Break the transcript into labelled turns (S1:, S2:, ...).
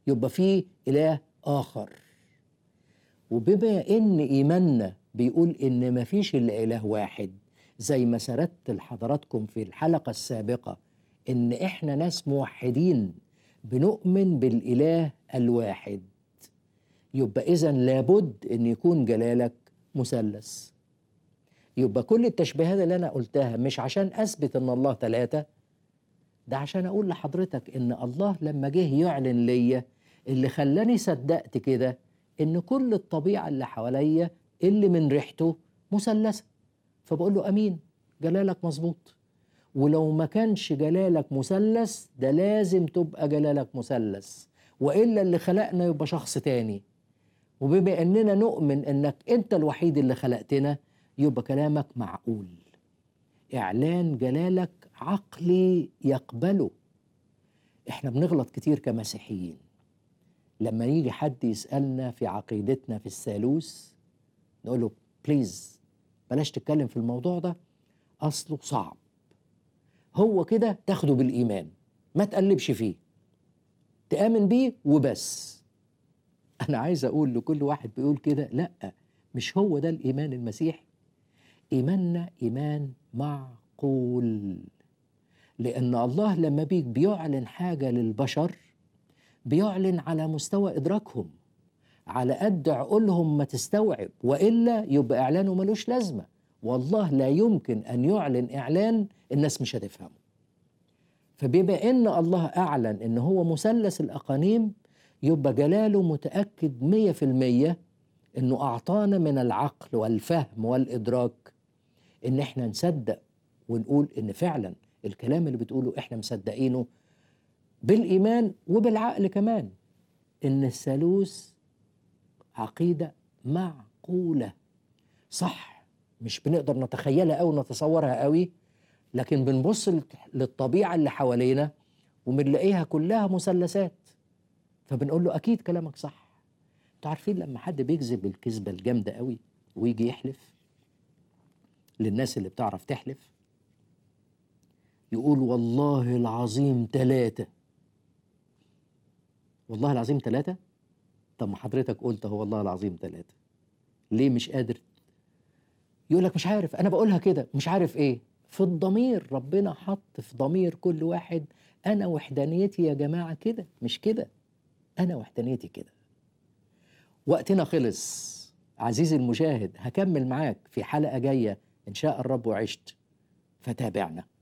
S1: يبقى في إله آخر وبما إن إيماننا بيقول إن مفيش إلا إله واحد زي ما سردت لحضراتكم في الحلقة السابقة إن إحنا ناس موحدين بنؤمن بالإله الواحد يبقى إذا لابد إن يكون جلالك مثلث يبقى كل التشبيهات اللي أنا قلتها مش عشان أثبت إن الله ثلاثة ده عشان أقول لحضرتك إن الله لما جه يعلن ليا اللي خلاني صدقت كده إن كل الطبيعة اللي حواليا اللي من ريحته مثلثة فبقول له أمين جلالك مظبوط ولو ما كانش جلالك مثلث ده لازم تبقى جلالك مثلث وإلا اللي خلقنا يبقى شخص تاني وبما إننا نؤمن إنك أنت الوحيد اللي خلقتنا يبقى كلامك معقول إعلان جلالك عقلي يقبله إحنا بنغلط كتير كمسيحيين لما يجي حد يسألنا في عقيدتنا في الثالوث نقول له بليز بلاش تتكلم في الموضوع ده أصله صعب هو كده تاخده بالإيمان ما تقلبش فيه تآمن بيه وبس أنا عايز أقول لكل واحد بيقول كده لأ مش هو ده الإيمان المسيحي إيماننا إيمان معقول لأن الله لما بيك بيعلن حاجة للبشر بيعلن على مستوى إدراكهم على قد عقولهم ما تستوعب وإلا يبقى إعلانه ملوش لازمة والله لا يمكن أن يعلن إعلان الناس مش هتفهمه فبما إن الله أعلن إن هو مثلث الأقانيم يبقى جلاله متأكد مية في المية إنه أعطانا من العقل والفهم والإدراك إن إحنا نصدق ونقول إن فعلا الكلام اللي بتقوله إحنا مصدقينه بالإيمان وبالعقل كمان إن الثالوث عقيدة معقولة صح مش بنقدر نتخيلها أو نتصورها قوي لكن بنبص للطبيعة اللي حوالينا وبنلاقيها كلها مثلثات فبنقول له أكيد كلامك صح انتوا عارفين لما حد بيكذب الكذبة الجامدة قوي ويجي يحلف للناس اللي بتعرف تحلف يقول والله العظيم ثلاثة والله العظيم ثلاثة طب ما حضرتك قلت هو والله العظيم ثلاثة ليه مش قادر يقول لك مش عارف انا بقولها كده مش عارف ايه في الضمير ربنا حط في ضمير كل واحد انا وحدانيتي يا جماعه كده مش كده انا وحدانيتي كده وقتنا خلص عزيزي المشاهد هكمل معاك في حلقه جايه ان شاء الرب وعشت فتابعنا